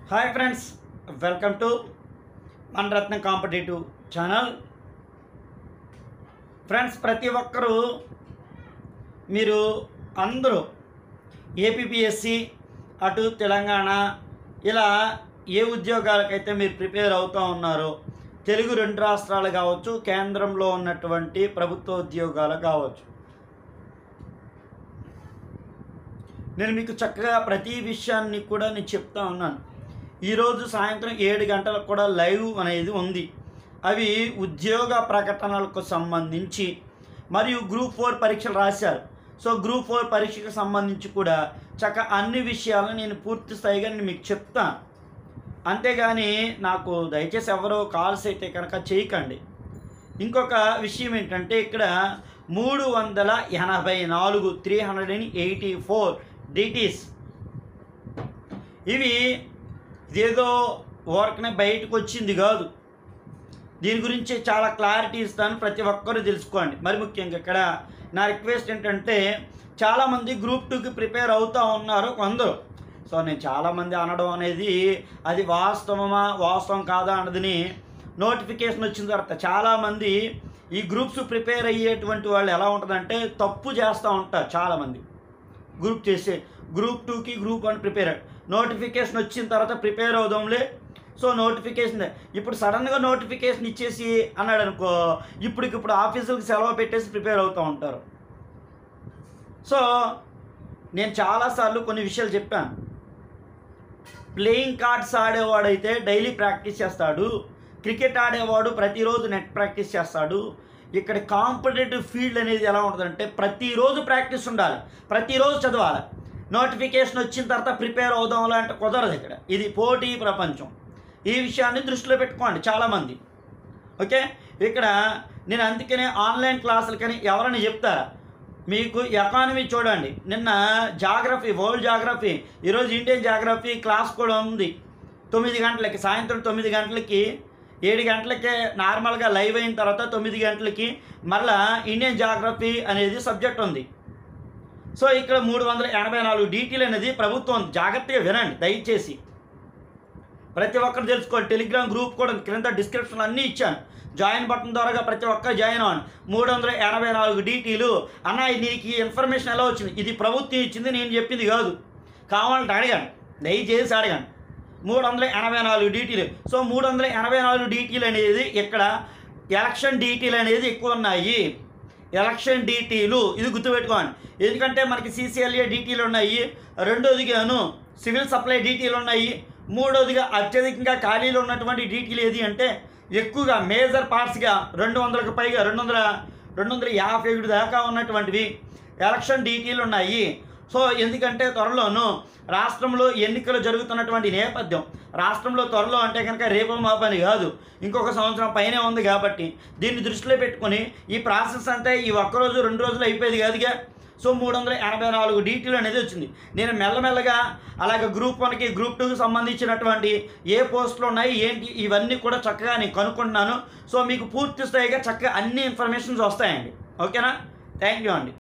Hi friends welcome to మనరత్న competitive channel friends ప్రతి ఒక్కరూ మీరు అందరూ ఏపీపీఎస్సి అటు తెలంగాణ ఇలా ఏ ఉద్యోగాలకైతే మీరు ప్రిపేర్ అవుతూ ఉన్నారో తెలుగు రెండు రాష్ట్రాలు కావచ్చు కేంద్రంలో ఉన్నటువంటి ప్రభుత్వ ఉద్యోగాలు కావచ్చు నేను మీకు చక్కగా ప్రతి విషయాన్ని కూడా నేను చెప్తా ఉన్నాను ఈరోజు సాయంత్రం ఏడు గంటలకు కూడా లైవ్ అనేది ఉంది అవి ఉద్యోగ ప్రకటనలకు సంబంధించి మరియు గ్రూప్ ఫోర్ పరీక్షలు రాశారు సో గ్రూప్ ఫోర్ పరీక్షకు సంబంధించి కూడా చక్క అన్ని విషయాలను నేను పూర్తి స్థాయిగా నేను మీకు చెప్తాను అంతేగాని నాకు దయచేసి ఎవరో కాల్స్ అయితే కనుక చేయకండి ఇంకొక విషయం ఏంటంటే ఇక్కడ మూడు వందల ఎనభై నాలుగు three hundred and eighty four డిటీస్ ఇవి ఇదేదో వర్క్నే బయటకు వచ్చింది కాదు దీని గురించి చాలా క్లారిటీ ఇస్తాను ప్రతి ఒక్కరూ తెలుసుకోండి మరి ముఖ్యంగా ఇక్కడ నా రిక్వెస్ట్ ఏంటంటే చాలామంది గ్రూప్ టూకి ప్రిపేర్ అవుతూ ఉన్నారు కొందరు సో నేను చాలామంది అనడం అనేది అది వాస్తవమా వాస్తవం కాదా అన్నదని నోటిఫికేషన్ వచ్చిన తర్వాత చాలామంది ఈ గ్రూప్స్ ప్రిపేర్ అయ్యేటువంటి వాళ్ళు ఎలా ఉంటుందంటే తప్పు చేస్తూ ఉంటారు చాలామంది గ్రూప్ చేసే గ్రూప్ టూకి గ్రూప్ వన్ ప్రిపేర్ నోటిఫికేషన్ వచ్చిన తర్వాత ప్రిపేర్ అవుదాంలే సో నోటిఫికేషన్ ఇప్పుడు సడన్గా నోటిఫికేషన్ ఇచ్చేసి అన్నాడు అనుకో ఇప్పటికిప్పుడు ఆఫీసులకు సెలవు పెట్టేసి ప్రిపేర్ అవుతూ ఉంటారు సో నేను చాలాసార్లు కొన్ని విషయాలు చెప్పాను ప్లేయింగ్ కార్డ్స్ ఆడేవాడైతే డైలీ ప్రాక్టీస్ చేస్తాడు క్రికెట్ ఆడేవాడు ప్రతిరోజు నెట్ ప్రాక్టీస్ చేస్తాడు ఇక్కడ కాంపిటేటివ్ ఫీల్డ్ అనేది ఎలా ఉంటుందంటే ప్రతిరోజు ప్రాక్టీస్ ఉండాలి ప్రతిరోజు చదవాలి నోటిఫికేషన్ వచ్చిన తర్వాత ప్రిపేర్ అవుదాం అంటే కుదరదు ఇక్కడ ఇది పోటీ ప్రపంచం ఈ విషయాన్ని దృష్టిలో పెట్టుకోండి చాలామంది ఓకే ఇక్కడ నేను అందుకనే ఆన్లైన్ క్లాసులకని ఎవరైనా చెప్తారా మీకు ఎకానమీ చూడండి నిన్న జాగ్రఫీ వరల్డ్ జాగ్రఫీ ఈరోజు ఇండియన్ జాగ్రఫీ క్లాస్ కూడా ఉంది తొమ్మిది గంటలకి సాయంత్రం తొమ్మిది గంటలకి ఏడు గంటలకే నార్మల్గా లైవ్ అయిన తర్వాత తొమ్మిది గంటలకి మరలా ఇండియన్ జాగ్రఫీ అనేది సబ్జెక్ట్ ఉంది సో ఇక్కడ మూడు వందల ఎనభై నాలుగు డీటీలు అనేది ప్రభుత్వం జాగ్రత్తగా వినండి దయచేసి ప్రతి ఒక్కరు తెలుసుకోండి టెలిగ్రామ్ గ్రూప్ కూడా ఉంది. క్రింద డిస్క్రిప్షన్ అన్నీ ఇచ్చాను జాయిన్ బటన్ ద్వారా ప్రతి ఒక్కరు జాయిన్ అవ్వండి మూడు వందల ఎనభై నాలుగు డీటీలు అన్న నీకు ఈ ఇన్ఫర్మేషన్ ఎలా వచ్చింది ఇది ప్రభుత్వం ఇచ్చింది నేను చెప్పింది కాదు కావాలంటే అడగండి దయచేసి అడగండి మూడు వందల ఎనభై నాలుగు డీటీలు సో మూడు వందల ఎనభై నాలుగు డీటీలు అనేది ఇక్కడ ఎలక్షన్ డీటీలు అనేది ఎక్కువ ఉన్నాయి ఎలక్షన్ డీటీలు ఇది గుర్తుపెట్టుకోండి ఎందుకంటే మనకి సీసీఎల్ఏ డీటీలు ఉన్నాయి రెండోదిగాను సివిల్ సప్లై డీటీలు ఉన్నాయి మూడోదిగా అత్యధికంగా ఖాళీలు ఉన్నటువంటి డీటీలు ఏది అంటే ఎక్కువగా మేజర్ పార్ట్స్గా రెండు వందలకు పైగా రెండు వందల రెండు వందల యాభై ఏడు దాకా ఉన్నటువంటివి ఎలక్షన్ డీటీలు ఉన్నాయి సో ఎందుకంటే త్వరలోను రాష్ట్రంలో ఎన్నికలు జరుగుతున్నటువంటి నేపథ్యం రాష్ట్రంలో త్వరలో అంటే కనుక రేపు మాపని కాదు ఇంకొక సంవత్సరం పైనే ఉంది కాబట్టి దీన్ని దృష్టిలో పెట్టుకొని ఈ ప్రాసెస్ అంతా ఈ ఒక్కరోజు రెండు రోజులు అయిపోయేది కాదుగా సో మూడు వందల ఎనభై నాలుగు డీటీలు అనేది వచ్చింది నేను మెల్లమెల్లగా అలాగే గ్రూప్ వన్కి గ్రూప్ టూకి సంబంధించినటువంటి ఏ పోస్టులు ఉన్నాయి ఏంటి ఇవన్నీ కూడా చక్కగా నేను కనుక్కుంటున్నాను సో మీకు పూర్తి స్థాయిగా చక్కగా అన్ని ఇన్ఫర్మేషన్స్ వస్తాయండి ఓకేనా థ్యాంక్ యూ అండి